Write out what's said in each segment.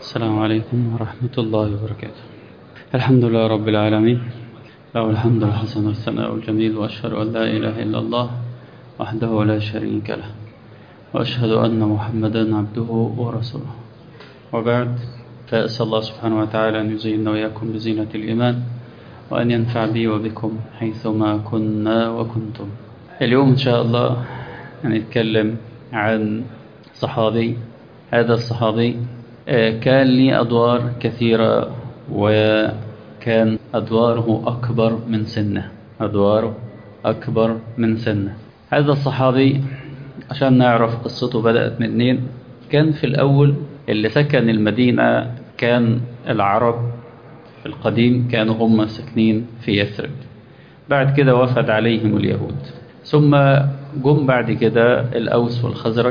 السلام عليكم ورحمة الله وبركاته الحمد لله رب العالمين له الحمد الحسن والثناء الجميل وأشهد أن لا إله إلا الله وحده لا شريك له وأشهد أن محمدا عبده ورسوله وبعد فأسأل الله سبحانه وتعالى أن يزيننا وإياكم بزينة الإيمان وأن ينفع بي وبكم حيثما كنا وكنتم اليوم إن شاء الله هنتكلم عن صحابي هذا الصحابي كان لي أدوار كثيرة وكان أدواره أكبر من سنه أدواره أكبر من سنه هذا الصحابي عشان نعرف قصته بدأت منين كان في الأول اللي سكن المدينة كان العرب في القديم كانوا هم ساكنين في يثرب بعد كده وفد عليهم اليهود ثم جم بعد كده الأوس والخزرج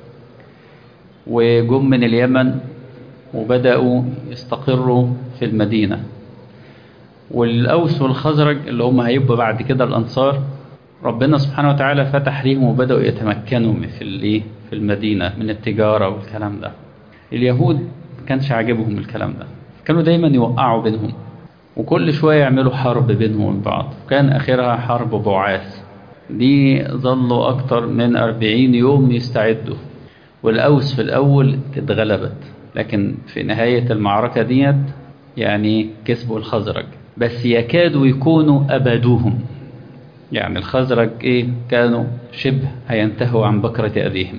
وجم من اليمن وبدأوا يستقروا في المدينة والأوس والخزرج اللي هم هيبقوا بعد كده الأنصار ربنا سبحانه وتعالى فتح ليهم وبدأوا يتمكنوا في الايه في المدينة من التجارة والكلام ده اليهود ما كانش عاجبهم الكلام ده كانوا دايما يوقعوا بينهم وكل شوية يعملوا حرب بينهم وبين بعض وكان آخرها حرب بعاث دي ظلوا أكتر من أربعين يوم يستعدوا والأوس في الأول اتغلبت لكن في نهاية المعركة ديت يعني كسبوا الخزرج بس يكادوا يكونوا أبادوهم يعني الخزرج إيه كانوا شبه هينتهوا عن بكرة أبيهم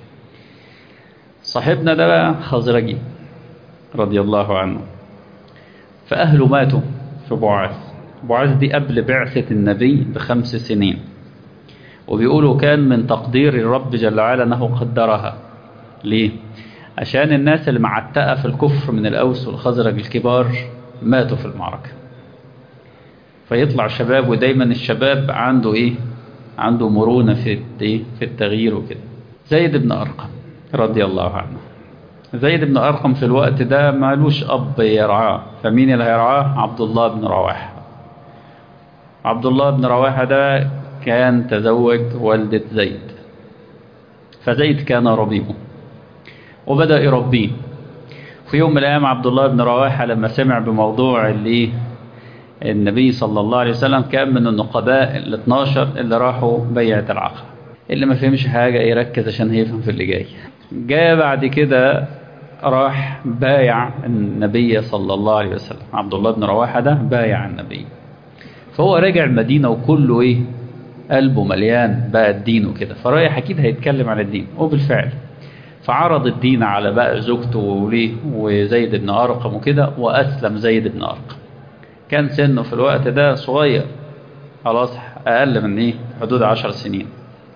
صاحبنا ده بقى خزرجي رضي الله عنه فأهله ماتوا في بعاث بعاث دي قبل بعثة النبي بخمس سنين وبيقولوا كان من تقدير الرب جل وعلا أنه قدرها ليه؟ عشان الناس اللي معتقة في الكفر من الأوس والخزرج الكبار ماتوا في المعركة فيطلع شباب ودايما الشباب عنده إيه؟ عنده مرونة في إيه؟ في التغيير وكده زيد بن أرقم رضي الله عنه زيد بن أرقم في الوقت ده مالوش أب يرعاه فمين اللي هيرعاه؟ عبد الله بن رواحة عبد الله بن رواحة ده كان تزوج والدة زيد فزيد كان ربيبه وبدأ يربيه في يوم من الأيام عبد الله بن رواحة لما سمع بموضوع اللي النبي صلى الله عليه وسلم كان من النقباء ال 12 اللي راحوا بيعة العقبة اللي ما فهمش حاجة يركز عشان هيفهم في اللي جاي جاء بعد كده راح بايع النبي صلى الله عليه وسلم عبد الله بن رواحة ده بايع النبي فهو رجع المدينة وكله ايه قلبه مليان بقى الدين وكده فرايح اكيد هيتكلم عن الدين وبالفعل فعرض الدين على بقى زوجته وليه وزيد بن أرقم وكده وأسلم زيد بن أرقم كان سنه في الوقت ده صغير خلاص أقل من إيه حدود عشر سنين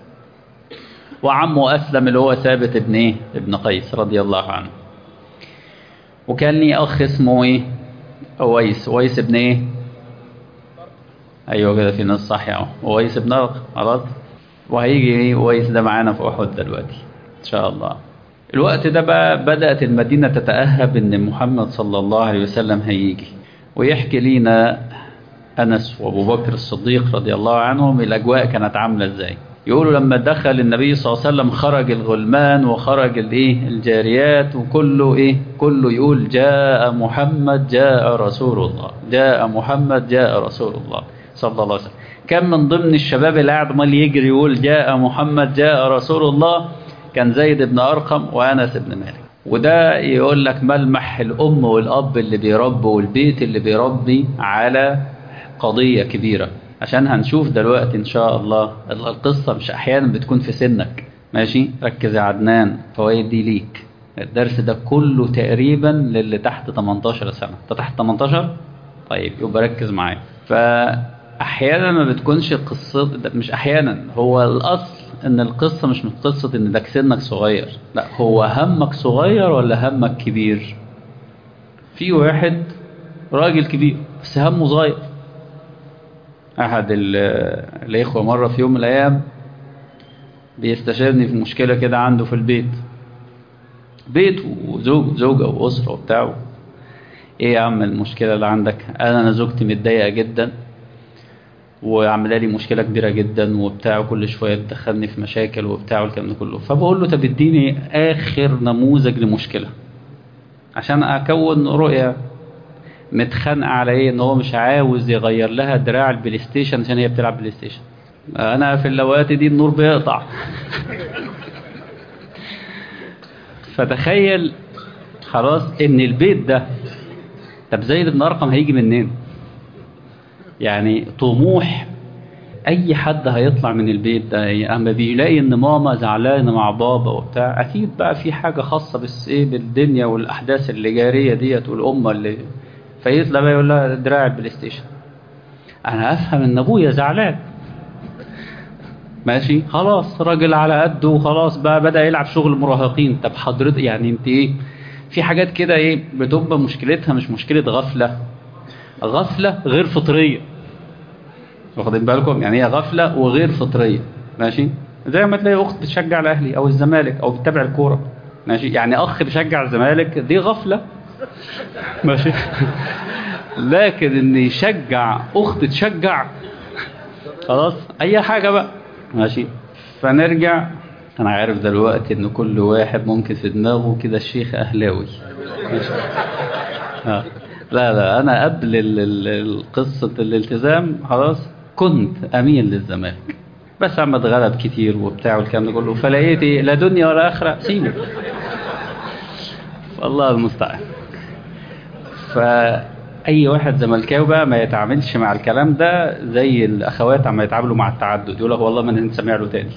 وعمه أسلم اللي هو ثابت ابن إيه ابن قيس رضي الله عنه وكان لي أخ اسمه إيه أويس أويس ابن إيه أيوه كده في ناس صح يعني أويس ابن أرقم خلاص وهيجي إيه أويس ده معانا في أحد دلوقتي إن شاء الله الوقت ده بقى بدأت المدينة تتأهب إن محمد صلى الله عليه وسلم هيجي ويحكي لينا أنس وأبو بكر الصديق رضي الله عنهم الأجواء كانت عاملة إزاي يقولوا لما دخل النبي صلى الله عليه وسلم خرج الغلمان وخرج الايه الجاريات وكله ايه كله يقول جاء محمد جاء رسول الله جاء محمد جاء رسول الله صلى الله عليه وسلم كان من ضمن الشباب اللي قاعد مال يجري يقول جاء محمد جاء رسول الله كان زيد بن أرقم وأنس بن مالك وده يقول لك ملمح الأم والأب اللي بيربوا والبيت اللي بيربي على قضية كبيرة عشان هنشوف دلوقتي إن شاء الله القصة مش أحيانا بتكون في سنك ماشي ركز يا عدنان فوائد دي ليك الدرس ده كله تقريبا للي تحت 18 سنة انت تحت 18 طيب يبقى ركز معايا فأحيانا ما بتكونش قصة مش أحيانا هو الأصل ان القصة مش من قصة ان ده سنك صغير لا هو همك صغير ولا همك كبير في واحد راجل كبير بس همه صغير احد الاخوة مرة في يوم من الايام بيستشيرني في مشكلة كده عنده في البيت بيت وزوج زوجة واسرة وبتاع ايه يا عم المشكلة اللي عندك انا انا زوجتي متضايقة جدا وعامله لي مشكله كبيره جدا وبتاع وكل شويه تدخلني في مشاكل وبتاع والكلام ده كله فبقول له طب اديني اخر نموذج لمشكله عشان اكون رؤيه متخانقه على ايه ان هو مش عاوز يغير لها دراع البلاي ستيشن عشان هي بتلعب بلاي ستيشن انا في الاوقات دي النور بيقطع فتخيل خلاص ان البيت ده طب زيد بن ارقم هيجي منين يعني طموح اي حد هيطلع من البيت ده يعني اما بيلاقي ان ماما زعلانه مع بابا وبتاع اكيد بقى في حاجه خاصه بس ايه بالدنيا والاحداث اللي جاريه ديت والامه اللي فيطلع بقى يقول لها دراع البلاي ستيشن انا افهم ان ابويا زعلان ماشي خلاص راجل على قده وخلاص بقى بدا يلعب شغل مراهقين طب حضرتك يعني انت ايه في حاجات كده ايه بتبقى مشكلتها مش مشكله غفله غفله غير فطريه واخدين بالكم يعني هي غفله وغير فطريه ماشي زي ما تلاقي اخت بتشجع الاهلي او الزمالك او بتتابع الكوره ماشي يعني اخ بيشجع الزمالك دي غفله ماشي لكن ان يشجع اخت تشجع خلاص اي حاجه بقى ماشي فنرجع انا عارف دلوقتي ان كل واحد ممكن في دماغه كده الشيخ اهلاوي ماشي آه. لا لا انا قبل ال- ال- قصه الالتزام خلاص كنت اميل للزمالك بس عم اتغلب كتير وبتاع والكلام ده كله فلقيت إيه؟ لا دنيا ولا اخره سيبه الله المستعان فاي واحد زملكاوي بقى ما يتعاملش مع الكلام ده زي الاخوات عم يتعاملوا مع التعدد يقول لك والله ما نسمع له تاني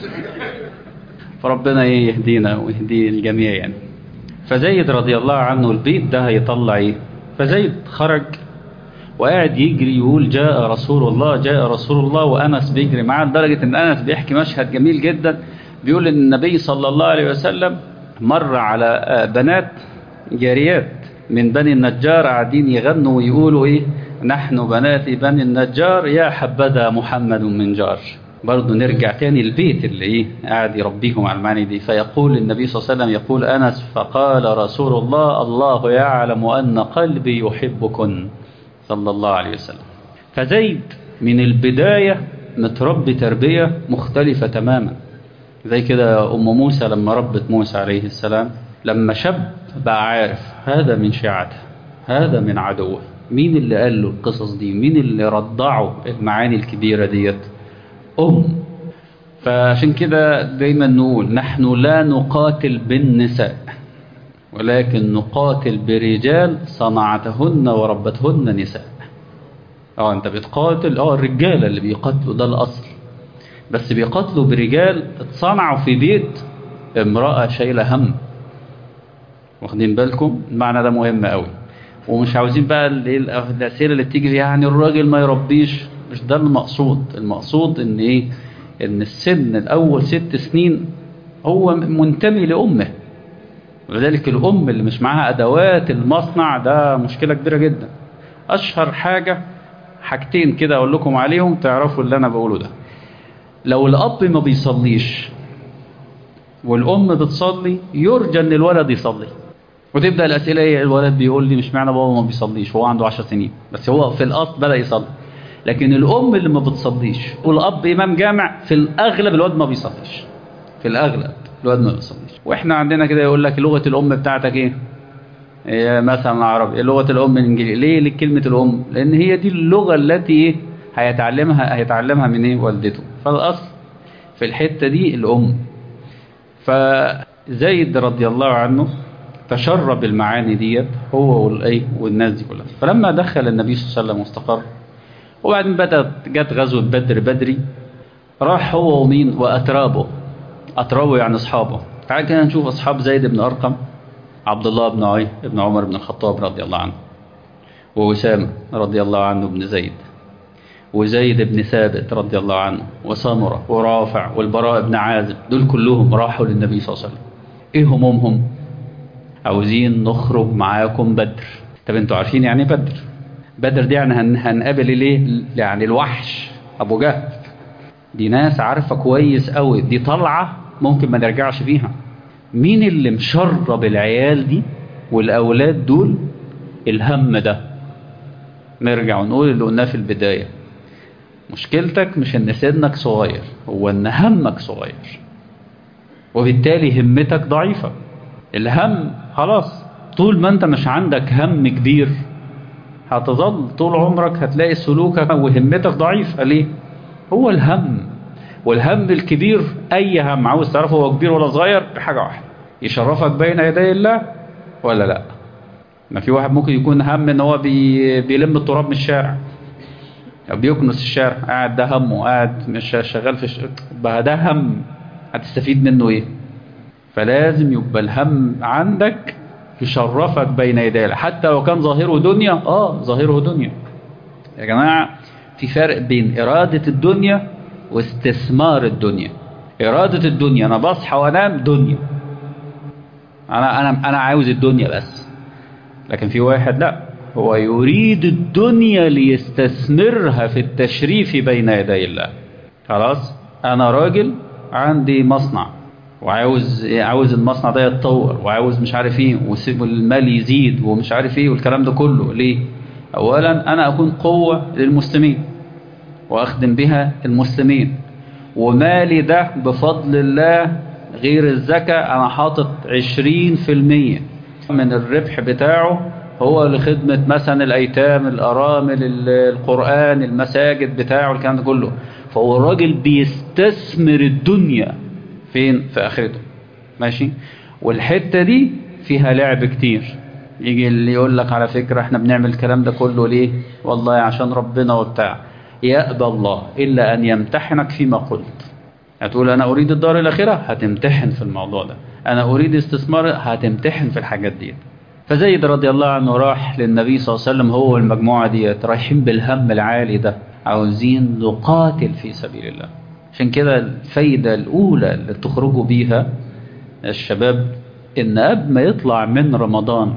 فربنا ايه يهدينا ويهدي الجميع يعني فزيد رضي الله عنه البيت ده هيطلع ايه فزيد خرج وقاعد يجري يقول جاء رسول الله جاء رسول الله وانس بيجري معاه لدرجه ان انس بيحكي مشهد جميل جدا بيقول ان النبي صلى الله عليه وسلم مر على آه، بنات جاريات من بني النجار قاعدين يغنوا ويقولوا ايه نحن بنات بني النجار يا حبذا محمد من جار برضه نرجع تاني البيت اللي ايه قاعد يربيهم على المعاني دي فيقول النبي صلى الله عليه وسلم يقول انس فقال رسول الله الله يعلم ان قلبي يحبكن صلى الله عليه وسلم فزيد من البداية متربي تربية مختلفة تماما زي كده أم موسى لما ربت موسى عليه السلام لما شاب بقى عارف هذا من شيعته هذا من عدوه مين اللي قال له القصص دي مين اللي رضعه المعاني الكبيرة ديت أم فعشان كده دايما نقول نحن لا نقاتل بالنساء ولكن نقاتل برجال صنعتهن وربتهن نساء اه انت بتقاتل اه الرجاله اللي بيقاتلوا ده الاصل بس بيقاتلوا برجال اتصنعوا في بيت امراه شايله هم واخدين بالكم المعنى ده مهم قوي ومش عاوزين بقى ال- ال- الاسئله اللي بتيجي يعني الراجل ما يربيش مش ده المقصود المقصود ان ايه ان السن الاول ست سنين هو منتمي لامه ولذلك الأم اللي مش معاها أدوات المصنع ده مشكلة كبيرة جدا أشهر حاجة حاجتين كده أقول لكم عليهم تعرفوا اللي أنا بقوله ده لو الأب ما بيصليش والأم بتصلي يرجى إن الولد يصلي وتبدأ الأسئلة إيه الولد بيقول لي مش معنى بابا ما بيصليش هو عنده 10 سنين بس هو في الأصل بدأ يصلي لكن الأم اللي ما بتصليش والأب إمام جامع في الأغلب الولد ما بيصليش في الأغلب الولد ما بيصليش واحنا عندنا كده يقول لك لغة الأم بتاعتك ايه إيه مثلا عربي لغة الأم الإنجليزي ليه ليه كلمة الأم لأن هي دي اللغة التي ايه هيتعلمها هيتعلمها من ايه والدته فالأصل في الحتة دي الأم فزيد رضي الله عنه تشرب المعاني ديت هو والايه والناس دي كلها فلما دخل النبي صلى الله عليه وسلم واستقر وبعدين بدأت جت غزوة بدر بدري راح هو ومين وأترابه أترابه يعني أصحابه تعال كده نشوف أصحاب زيد بن أرقم عبد الله بن عي بن عمر بن الخطاب رضي الله عنه ووسامة رضي الله عنه بن زيد وزيد بن ثابت رضي الله عنه وسمرة ورافع والبراء بن عازب دول كلهم راحوا للنبي صلى الله عليه وسلم ايه همومهم عاوزين نخرج معاكم بدر طب انتوا عارفين يعني ايه بدر بدر دي يعني هن هنقابل ليه يعني الوحش ابو جهل دي ناس عارفه كويس قوي دي طلعه ممكن ما نرجعش فيها مين اللي مشرب العيال دي والاولاد دول الهم ده نرجع ونقول اللي قلناه في البدايه مشكلتك مش ان سنك صغير هو ان همك صغير وبالتالي همتك ضعيفه الهم خلاص طول ما انت مش عندك هم كبير هتظل طول عمرك هتلاقي سلوكك وهمتك ضعيفة ليه هو الهم والهم الكبير اي هم عاوز تعرفه هو كبير ولا صغير بحاجة واحدة يشرفك بين يدي الله ولا لا ما في واحد ممكن يكون هم ان هو بي بيلم التراب من الشارع او بيكنس الشارع قاعد ده همه قاعد مش شغال في الش... بقى ده هم هتستفيد منه ايه فلازم يبقى الهم عندك يشرفك بين يدي الله حتى لو كان ظاهره دنيا اه ظاهره دنيا يا جماعة في فرق بين إرادة الدنيا واستثمار الدنيا إرادة الدنيا أنا بصحى وأنام دنيا أنا أنا أنا عاوز الدنيا بس لكن في واحد لا هو يريد الدنيا ليستثمرها في التشريف بين يدي الله خلاص أنا راجل عندي مصنع وعاوز عاوز المصنع ده يتطور وعاوز مش عارف ايه والمال يزيد ومش عارف ايه والكلام ده كله ليه اولا انا اكون قوة للمسلمين واخدم بها المسلمين ومالي ده بفضل الله غير الزكاة انا حاطط عشرين في المية من الربح بتاعه هو لخدمة مثلا الايتام الارامل القرآن المساجد بتاعه الكلام ده كله فهو الراجل بيستثمر الدنيا فين في اخرته ماشي والحتة دي فيها لعب كتير يجي اللي يقول لك على فكرة احنا بنعمل الكلام ده كله ليه والله عشان ربنا وبتاع يأبى الله إلا أن يمتحنك فيما قلت هتقول أنا أريد الدار الأخيرة هتمتحن في الموضوع ده أنا أريد استثمار هتمتحن في الحاجات دي فزيد رضي الله عنه راح للنبي صلى الله عليه وسلم هو والمجموعة دي رايحين بالهم العالي ده عاوزين نقاتل في سبيل الله عشان كده الفايدة الأولى اللي تخرجوا بيها الشباب إن قبل ما يطلع من رمضان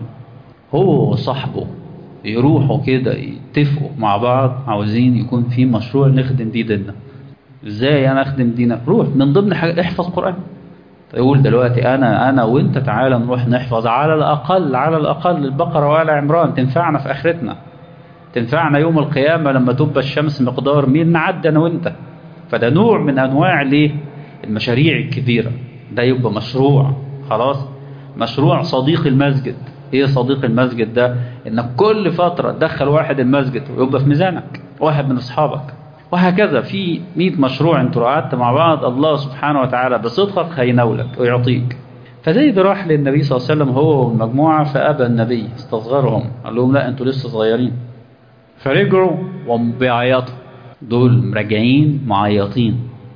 هو وصاحبه يروحوا كده يتفقوا مع بعض عاوزين يكون في مشروع نخدم بيه ديننا ازاي انا اخدم دينك روح من ضمن حاجة احفظ قرآن يقول دلوقتي انا انا وانت تعالى نروح نحفظ على الاقل على الاقل البقرة وآل عمران تنفعنا في اخرتنا تنفعنا يوم القيامة لما تبقى الشمس مقدار مين نعدي انا وانت فده نوع من انواع ليه المشاريع الكبيرة ده يبقى مشروع خلاص مشروع صديق المسجد ايه صديق المسجد ده انك كل فترة تدخل واحد المسجد ويبقى في ميزانك واحد من اصحابك وهكذا في 100 مشروع انتوا قعدت مع بعض الله سبحانه وتعالى بصدقك هينولك ويعطيك فزيد راح للنبي صلى الله عليه وسلم هو والمجموعة فأبى النبي استصغرهم قال لهم لا انتوا لسه صغيرين فرجعوا وبيعيطوا دول راجعين معيطين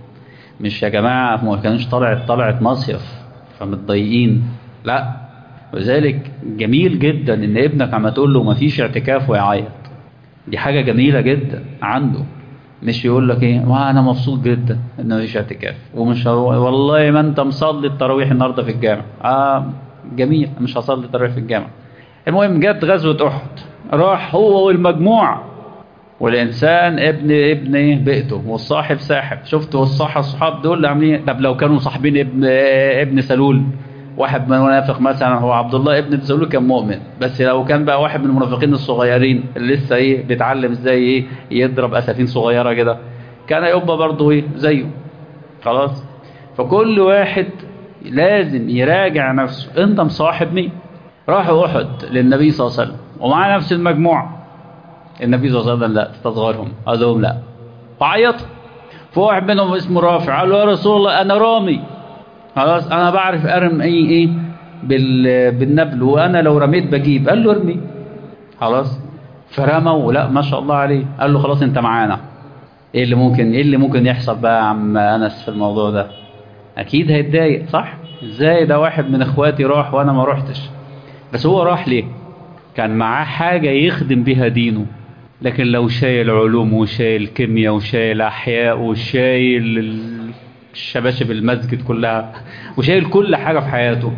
مش يا جماعة ما كانوش طلعت طلعت مصيف فمتضايقين لا وذلك جميل جدا ان ابنك عم تقول له ما فيش اعتكاف ويعيط دي حاجة جميلة جدا عنده مش يقول لك ايه ما انا مبسوط جدا ان مفيش اعتكاف ومش والله ما انت مصلي التراويح النهارده في الجامع اه جميل مش هصلي التراويح في الجامع المهم جت غزوة احد راح هو والمجموعة والإنسان ابن ابن ايه بيئته والصاحب ساحب شفت والصح الصحاب دول عاملين طب لو كانوا صاحبين ابن ابن سلول واحد من المنافق مثلا هو عبد الله ابن سلول كان مؤمن بس لو كان بقى واحد من المنافقين الصغيرين اللي لسه ايه بيتعلم ازاي ايه يضرب اسفين صغيره كده كان يبقى برضه ايه زيه خلاص فكل واحد لازم يراجع نفسه انت مصاحب مين راحوا احد للنبي صلى الله عليه وسلم ومعاه نفس المجموعه النبي صلى الله عليه وسلم لا تستصغرهم قال لهم لا وعيطوا فواحد منهم اسمه رافع قال له يا رسول الله انا رامي خلاص انا بعرف ارم اي ايه بال بالنبل وانا لو رميت بجيب قال له ارمي خلاص فرموا لا ما شاء الله عليه قال له خلاص انت معانا ايه اللي ممكن ايه اللي ممكن يحصل بقى يا عم انس في الموضوع ده اكيد هيتضايق صح ازاي ده واحد من اخواتي راح وانا ما روحتش بس هو راح ليه كان معاه حاجة يخدم بها دينه لكن لو شايل علوم وشايل كيمياء وشايل احياء وشايل الشباشب المسجد كلها وشايل كل حاجة في حياته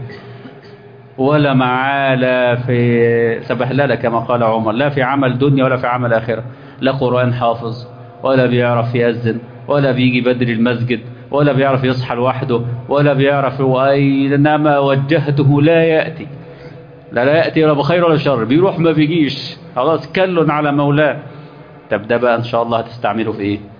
ولا معاه لا في سبهلله كما قال عمر لا في عمل دنيا ولا في عمل آخرة لا قرآن حافظ ولا بيعرف يأذن ولا بيجي بدري المسجد ولا بيعرف يصحى لوحده ولا بيعرف أينما وجهته لا يأتي لا لا يأتي ولا بخير ولا شر بيروح ما بيجيش خلاص كل على مولاه طب ده بقى إن شاء الله هتستعمله في إيه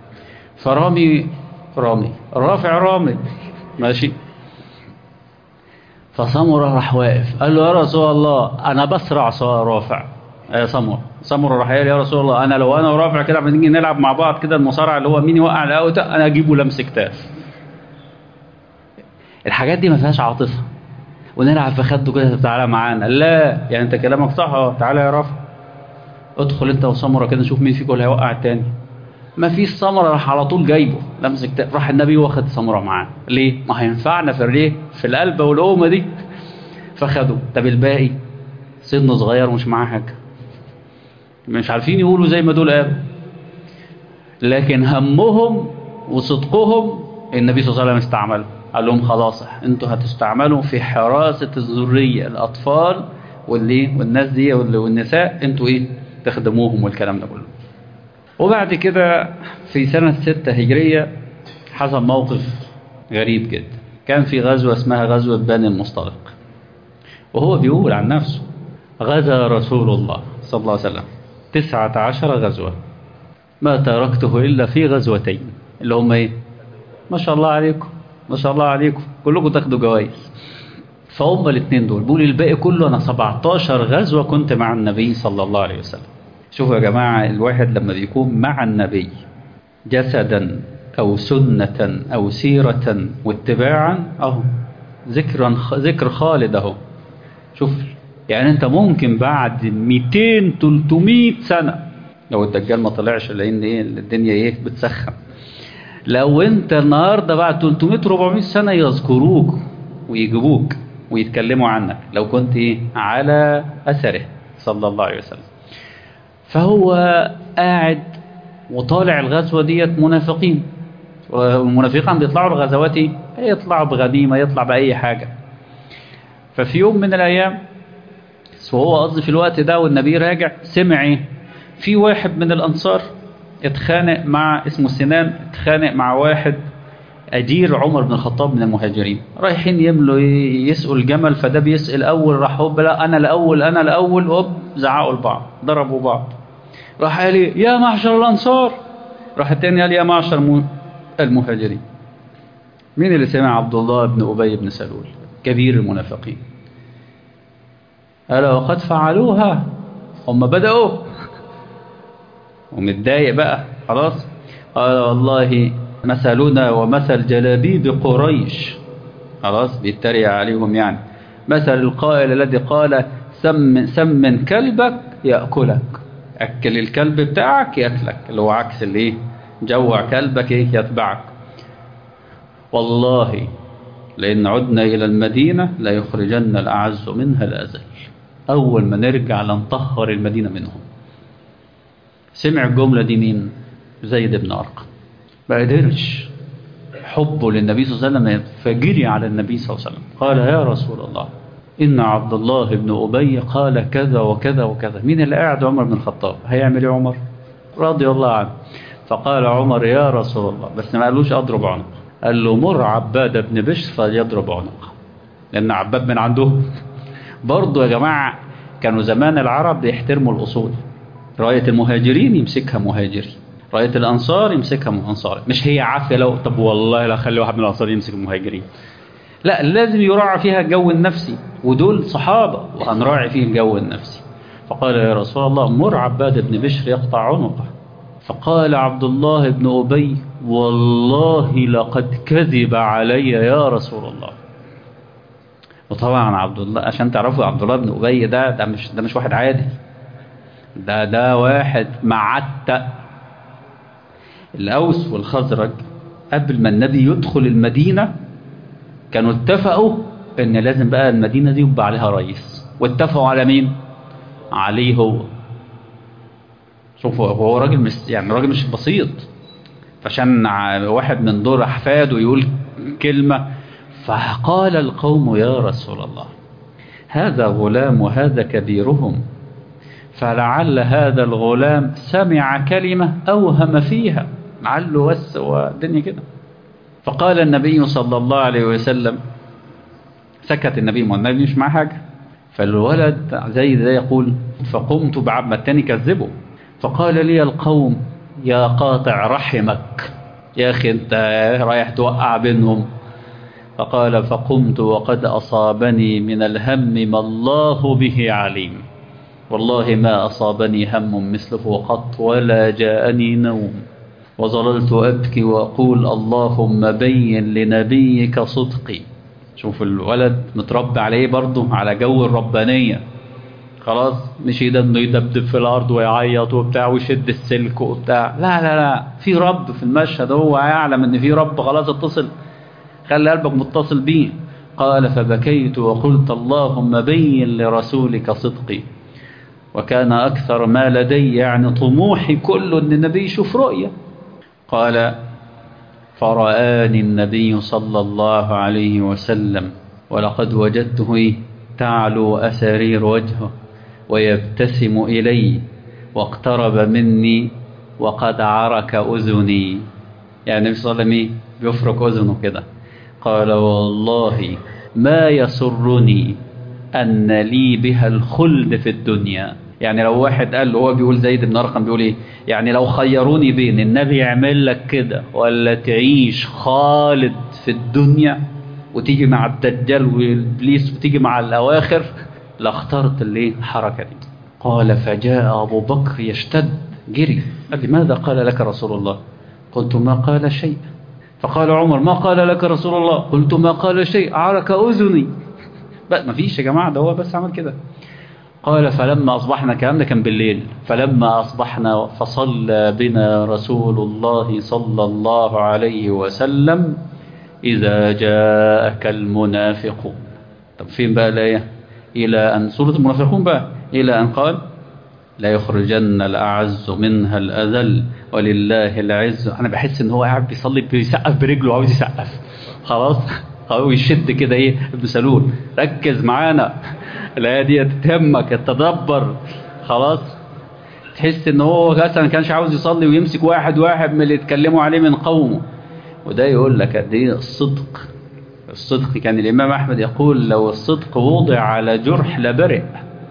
فرامي رامي رافع رامي ماشي فسمرة راح واقف قال له يا رسول الله انا بسرع سواء رافع يا سمرة سمرة راح قال يا رسول الله انا لو انا ورافع كده بنيجي نلعب مع بعض كده المصارعه اللي هو مين يوقع الاول ده انا اجيبه لمس كتاف الحاجات دي ما فيهاش عاطفه ونلعب في خده كده تعالى معانا لا يعني انت كلامك صح اه تعالى يا رافع ادخل انت وسمرة كده نشوف مين فيكم اللي هيوقع التاني ما فيش سمرة راح على طول جايبه لمس كتاف راح النبي واخد سمرة معاه ليه ما هينفعنا في الريه في القلبة والأمة دي فخده طب الباقي سنه صغير ومش معاه حاجة مش عارفين يقولوا زي ما دول قالوا لكن همهم وصدقهم النبي صلى الله عليه وسلم استعمل قال لهم خلاص انتوا هتستعملوا في حراسة الذرية الأطفال واللي والناس دي والنساء انتوا ايه تخدموهم والكلام ده كله وبعد كده في سنة ستة هجرية حصل موقف غريب جدا كان في غزوة اسمها غزوة بني المصطلق وهو بيقول عن نفسه غزا رسول الله صلى الله عليه وسلم تسعة عشر غزوة ما تركته إلا في غزوتين اللي هم إيه ما شاء الله عليكم ما شاء الله عليكم كلكم تاخدوا جوائز فهم الاثنين دول بيقول الباقي كله أنا 17 غزوة كنت مع النبي صلى الله عليه وسلم شوفوا يا جماعة الواحد لما بيكون مع النبي جسدا أو سنة أو سيرة واتباعا أهو ذكرا ذكر خالد أهو شوف يعني أنت ممكن بعد 200 300 سنة لو الدجال ما طلعش لأن إيه الدنيا إيه بتسخن لو أنت النهاردة بعد 300 400 سنة يذكروك ويجيبوك ويتكلموا عنك لو كنت إيه على أثره صلى الله عليه وسلم فهو قاعد وطالع الغزوة ديت منافقين والمنافقين بيطلعوا الغزوات ايه؟ يطلعوا بغنيمة يطلع بأي حاجة ففي يوم من الأيام وهو قصدي في الوقت ده والنبي راجع سمع ايه؟ في واحد من الأنصار اتخانق مع اسمه سنان اتخانق مع واحد أجير عمر بن الخطاب من المهاجرين رايحين يملوا يسقوا الجمل فده بيسأل أول راح هوب لا أنا الأول أنا الأول هوب زعقوا لبعض ضربوا بعض راح قال لي يا معشر الأنصار راح التاني قال يا معشر المهاجرين مين اللي سمع عبد الله بن أبي بن سلول كبير المنافقين قال وقد فعلوها هم بدأوا ومتضايق بقى خلاص قال والله مثلنا ومثل جلابيب قريش خلاص بيتريق عليهم يعني مثل القائل الذي قال سم سمن كلبك يأكلك أكل الكلب بتاعك يأكلك اللي هو عكس الايه جوع كلبك ايه يتبعك والله لئن عدنا إلى المدينة لا يخرجن الأعز منها الأذل أول ما نرجع لنطهر المدينة منهم سمع الجملة دي مين زيد بن أرقم ما قدرش حبه للنبي صلى الله عليه وسلم فجري على النبي صلى الله عليه وسلم قال يا رسول الله إن عبد الله بن أبي قال كذا وكذا وكذا مين اللي قاعد عمر بن الخطاب هيعمل ايه عمر رضي الله عنه فقال عمر يا رسول الله بس ما قالوش أضرب عنق قال له مر عباد بن بشر فليضرب عنقه لأن عباد من عندهم برضه يا جماعة كانوا زمان العرب بيحترموا الأصول راية المهاجرين يمسكها مهاجري راية الأنصار يمسكها أنصاري مش هي عافية لو طب والله لا خلي واحد من الأنصار يمسك المهاجرين لا لازم يراعى فيها الجو النفسي ودول صحابة وهنراعي فيه الجو النفسي فقال يا رسول الله مر عباد بن بشر يقطع عنقه فقال عبد الله بن أبي والله لقد كذب علي يا رسول الله وطبعا عبد الله عشان تعرفوا عبد الله بن أبي ده ده مش ده مش واحد عادي ده ده واحد معتق الأوس والخزرج قبل ما النبي يدخل المدينة كانوا اتفقوا ان لازم بقى المدينة دي يبقى عليها رئيس واتفقوا على مين عليه هو شوفوا هو راجل مش يعني راجل مش بسيط فعشان واحد من دور احفاده يقول كلمة فقال القوم يا رسول الله هذا غلام وهذا كبيرهم فلعل هذا الغلام سمع كلمة أوهم فيها معله بس والدنيا كده فقال النبي صلى الله عليه وسلم سكت النبي ما النبي مش معاه حاجة فالولد زي ده يقول فقمت بعد ما التاني كذبه فقال لي القوم يا قاطع رحمك يا أخي أنت رايح توقع بينهم فقال فقمت وقد أصابني من الهم ما الله به عليم والله ما أصابني هم مثله قط ولا جاءني نوم وظللت أبكي وأقول اللهم بين لنبيك صدقي شوف الولد متربى عليه برضه على جو الربانية خلاص مش ده انه يدبدب في الارض ويعيط وبتاع ويشد السلك وبتاع لا لا لا في رب في المشهد هو يعلم ان في رب خلاص اتصل خلي قلبك متصل بيه قال فبكيت وقلت اللهم بين لرسولك صدقي وكان أكثر ما لدي يعني طموحي كله أن النبي يشوف رؤية قال فرآني النبي صلى الله عليه وسلم ولقد وجدته تعلو أسارير وجهه ويبتسم إلي واقترب مني وقد عرك أذني يعني النبي صلى الله عليه وسلم بيفرك أذنه كده قال والله ما يسرني أن لي بها الخلد في الدنيا يعني لو واحد قال له هو بيقول زيد بن أرقم بيقول إيه يعني لو خيروني بين النبي يعمل لك كده ولا تعيش خالد في الدنيا وتيجي مع الدجال والإبليس وتيجي مع الأواخر لاخترت الايه الحركة دي قال فجاء أبو بكر يشتد جري قال لي ماذا قال لك رسول الله قلت ما قال شيء فقال عمر ما قال لك رسول الله قلت ما قال شيء عرك أذني بقى ما فيش يا جماعة ده هو بس عمل كده قال فلما أصبحنا الكلام ده كان بالليل فلما أصبحنا فصلى بنا رسول الله صلى الله عليه وسلم إذا جاءك المنافقون طب فين بقى الآية إلى أن سورة المنافقون بقى إلى أن قال لا يخرجن الأعز منها الأذل ولله العز أنا بحس إن هو قاعد بيصلي بيسقف برجله عاوز يسقف خلاص هو يشد كده إيه ابن سلول ركز معانا الآية دي تهمك تتدبر خلاص تحس إن هو مثلا ما كانش عاوز يصلي ويمسك واحد واحد من اللي يتكلموا عليه من قومه وده يقول لك قد إيه الصدق الصدق كان الإمام أحمد يقول لو الصدق وضع على جرح لبرئ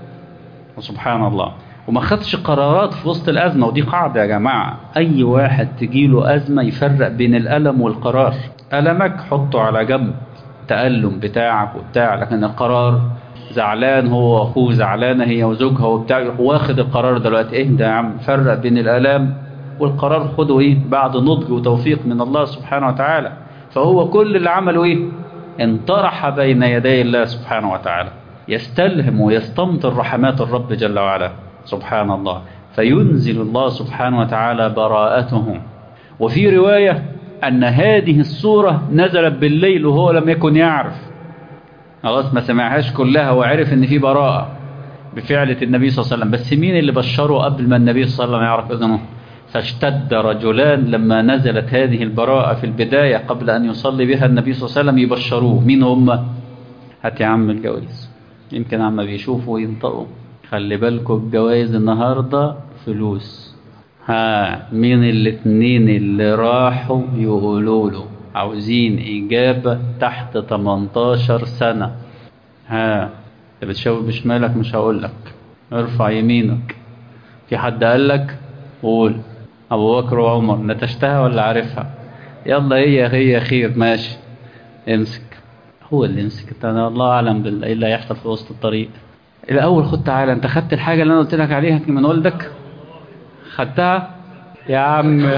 وسبحان الله وما خدش قرارات في وسط الأزمة ودي قاعدة يا جماعة أي واحد تجيله أزمة يفرق بين الألم والقرار ألمك حطه على جنب تألم بتاعك وبتاع لكن القرار زعلان هو وأخوه زعلانة هي وزوجها وبتاع واخد القرار دلوقتي اهدى يا عم فرق بين الآلام والقرار خده ايه بعد نضج وتوفيق من الله سبحانه وتعالى فهو كل اللي عمله ايه انطرح بين يدي الله سبحانه وتعالى يستلهم ويستمطر رحمات الرب جل وعلا سبحان الله فينزل الله سبحانه وتعالى براءته وفي رواية أن هذه السورة نزلت بالليل وهو لم يكن يعرف خلاص ما سمعهاش كلها وعرف ان في براءة بفعلة النبي صلى الله عليه وسلم بس مين اللي بشره قبل ما النبي صلى الله عليه وسلم يعرف اذنه فاشتد رجلان لما نزلت هذه البراءة في البداية قبل أن يصلي بها النبي صلى الله عليه وسلم يبشروه مين هم هات يا عم الجوائز يمكن عم بيشوفوا وينطقوا خلي بالكم الجوائز النهاردة فلوس ها مين الاتنين اللي راحوا يقولوا له عاوزين إجابة تحت 18 سنة ها انت بتشاور بشمالك مش هقول لك ارفع يمينك في حد قال لك قول أبو بكر وعمر نتشتها ولا عارفها يلا هي هي خير ماشي امسك هو اللي يمسك انا الله اعلم بالله ايه اللي هيحصل في وسط الطريق الاول خد تعالى انت خدت الحاجه اللي انا قلت لك عليها من والدك خدتها يا عم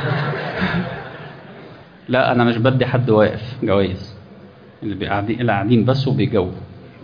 لا انا مش بدي حد واقف جوايز اللي قاعدين اللي قاعدين بس وبيجاوبوا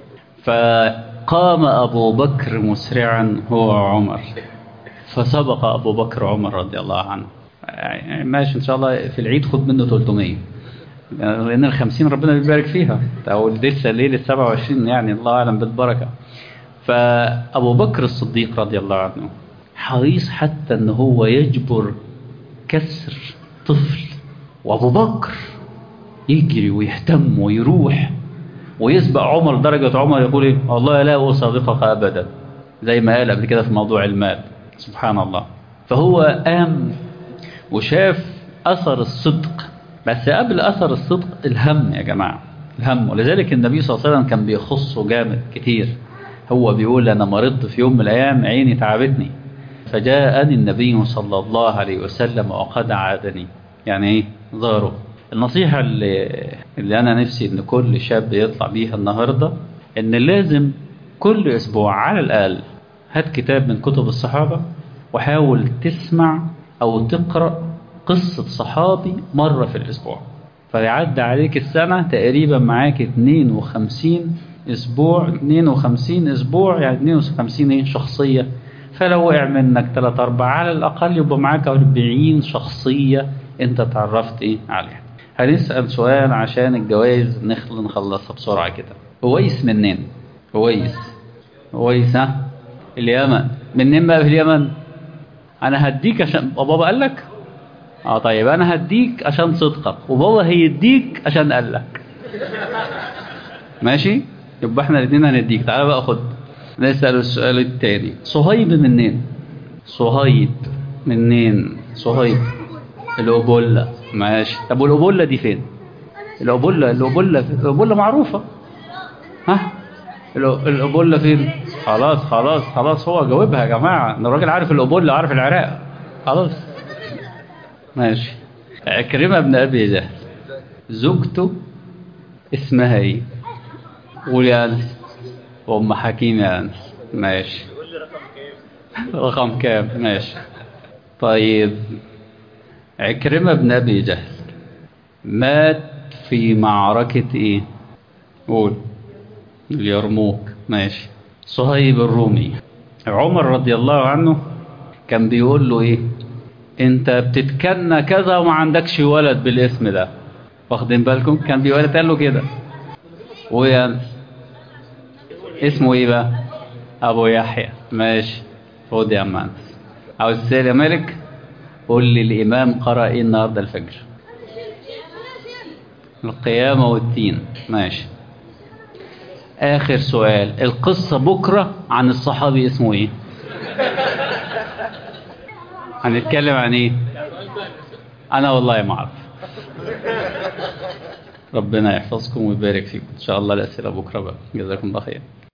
فقام ابو بكر مسرعا هو عمر فسبق ابو بكر عمر رضي الله عنه يعني ماشي ان شاء الله في العيد خد منه 300 لان ال 50 ربنا بيبارك فيها او لسه ليله 27 يعني الله اعلم بالبركه فابو بكر الصديق رضي الله عنه حريص حتى ان هو يجبر كسر طفل وابو بكر يجري ويهتم ويروح ويسبق عمر درجة عمر يقول ايه والله لا أصادقك أبدا زي ما قال قبل كده في موضوع المال سبحان الله فهو قام وشاف أثر الصدق بس قبل أثر الصدق الهم يا جماعة الهم ولذلك النبي صلى الله عليه وسلم كان بيخصه جامد كتير هو بيقول أنا مرضت في يوم من الأيام عيني تعبتني فجاءني النبي صلى الله عليه وسلم وقد عادني يعني ايه زاره النصيحة اللي, اللي أنا نفسي إن كل شاب يطلع بيها النهاردة إن لازم كل أسبوع على الأقل هات كتاب من كتب الصحابة وحاول تسمع أو تقرأ قصة صحابي مرة في الأسبوع فيعدي عليك السنة تقريبا معاك 52 أسبوع 52 أسبوع يعني 52 إيه شخصية فلو وقع منك 3 4 على الأقل يبقى معاك 40 شخصية أنت تعرفت إيه عليها هنسأل سؤال عشان الجوائز نخل نخلصها بسرعة كده هويس منين هويس هويس ها اليمن منين بقى في اليمن انا هديك عشان بابا قال لك اه طيب انا هديك عشان صدقك وبابا هيديك عشان قال لك ماشي يبقى احنا الاثنين هنديك تعالى بقى خد نسأل السؤال التاني صهيب منين صهيب منين صهيب الأبولة ماشي طب والأبولة دي فين الأبولة الأبولة الأبولة معروفة ها الأبولة فين خلاص خلاص خلاص هو جاوبها يا جماعة الراجل عارف الأبولة عارف العراق خلاص ماشي عكرمة بن أبي جهل زوجته اسمها ايه قول يا أنس أم حكيم يا أنس ماشي رقم كام ماشي طيب عكرمة بن أبي جهل مات في معركة إيه قول اليرموك ماشي صهيب الرومي عمر رضي الله عنه كان بيقول له إيه أنت بتتكنى كذا وما عندكش ولد بالاسم ده واخدين بالكم كان بيقول قال له كده ويا اسمه ايه بقى ابو يحيى ماشي خد يا عم انس عاوز تسال يا مالك قول لي الامام قرأ ايه النهارده الفجر القيامة والتين ماشي اخر سؤال القصة بكرة عن الصحابي اسمه ايه هنتكلم عن ايه انا والله ما اعرف ربنا يحفظكم ويبارك فيكم ان شاء الله الاسئله بكره بقى جزاكم الله خير